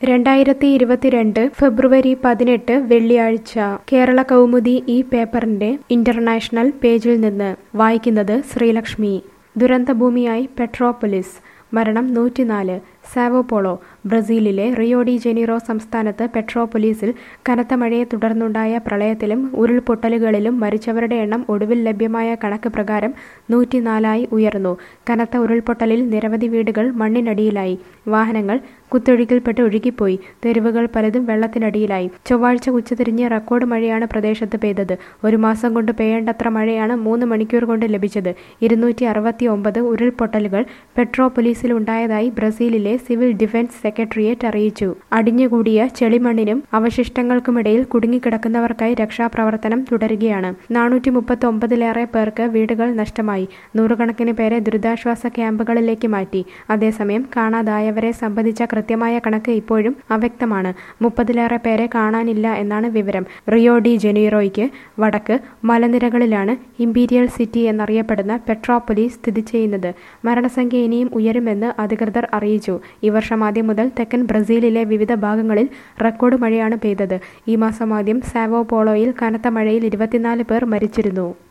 രണ്ടായിരത്തി ഇരുപത്തിരണ്ട് ഫെബ്രുവരി പതിനെട്ട് വെള്ളിയാഴ്ച കേരള കൗമുദി ഈ പേപ്പറിന്റെ ഇന്റർനാഷണൽ പേജിൽ നിന്ന് വായിക്കുന്നത് ശ്രീലക്ഷ്മി ദുരന്തഭൂമിയായി പെട്രോപ്പൊലിസ് മരണം നൂറ്റിനാല് സാവോപോളോ ബ്രസീലിലെ റിയോ ഡി ജനീറോ സംസ്ഥാനത്ത് പെട്രോപ്പൊലീസിൽ കനത്ത മഴയെ തുടർന്നുണ്ടായ പ്രളയത്തിലും ഉരുൾപൊട്ടലുകളിലും മരിച്ചവരുടെ എണ്ണം ഒടുവിൽ ലഭ്യമായ കണക്ക് പ്രകാരം നൂറ്റിനാലായി ഉയർന്നു കനത്ത ഉരുൾപൊട്ടലിൽ നിരവധി വീടുകൾ മണ്ണിനടിയിലായി വാഹനങ്ങൾ കുത്തൊഴുക്കിൽപ്പെട്ട് ഒഴുകിപ്പോയി തെരുവുകൾ പലതും വെള്ളത്തിനടിയിലായി ചൊവ്വാഴ്ച ഉച്ചതിരിഞ്ഞ് റെക്കോർഡ് മഴയാണ് പ്രദേശത്ത് പെയ്തത് ഒരു മാസം കൊണ്ട് പെയ്യേണ്ടത്ര മഴയാണ് മൂന്ന് മണിക്കൂർ കൊണ്ട് ലഭിച്ചത് ഇരുന്നൂറ്റി അറുപത്തി ഒമ്പത് ഉരുൾപൊട്ടലുകൾ പെട്രോപ്പൊലീസിലുണ്ടായതായി ബ്രസീലിലെ സിവിൽ ഡിഫൻസ് സെക്രട്ടേറിയറ്റ് അറിയിച്ചു അടിഞ്ഞുകൂടിയ ചെളിമണ്ണിനും അവശിഷ്ടങ്ങൾക്കുമിടയിൽ കുടുങ്ങിക്കിടക്കുന്നവർക്കായി രക്ഷാപ്രവർത്തനം തുടരുകയാണ് നാനൂറ്റി മുപ്പത്തി ഒമ്പതിലേറെ പേർക്ക് വീടുകൾ നഷ്ടമായി നൂറുകണക്കിന് പേരെ ദുരിതാശ്വാസ ക്യാമ്പുകളിലേക്ക് മാറ്റി അതേസമയം കാണാതായവരെ സംബന്ധിച്ച കൃത്യമായ കണക്ക് ഇപ്പോഴും അവ്യക്തമാണ് മുപ്പതിലേറെ പേരെ കാണാനില്ല എന്നാണ് വിവരം റിയോ ഡി ജനീറോയ്ക്ക് വടക്ക് മലനിരകളിലാണ് ഇമ്പീരിയൽ സിറ്റി എന്നറിയപ്പെടുന്ന പെട്രോപ്പൊലീസ് സ്ഥിതി ചെയ്യുന്നത് മരണസംഖ്യ ഇനിയും ഉയരുമെന്ന് അധികൃതർ അറിയിച്ചു ഈ വർഷം ആദ്യം മുതൽ തെക്കൻ ബ്രസീലിലെ വിവിധ ഭാഗങ്ങളിൽ റെക്കോർഡ് മഴയാണ് പെയ്തത് ഈ മാസം ആദ്യം സാവോ പോളോയിൽ കനത്ത മഴയിൽ ഇരുപത്തിനാല് പേർ മരിച്ചിരുന്നു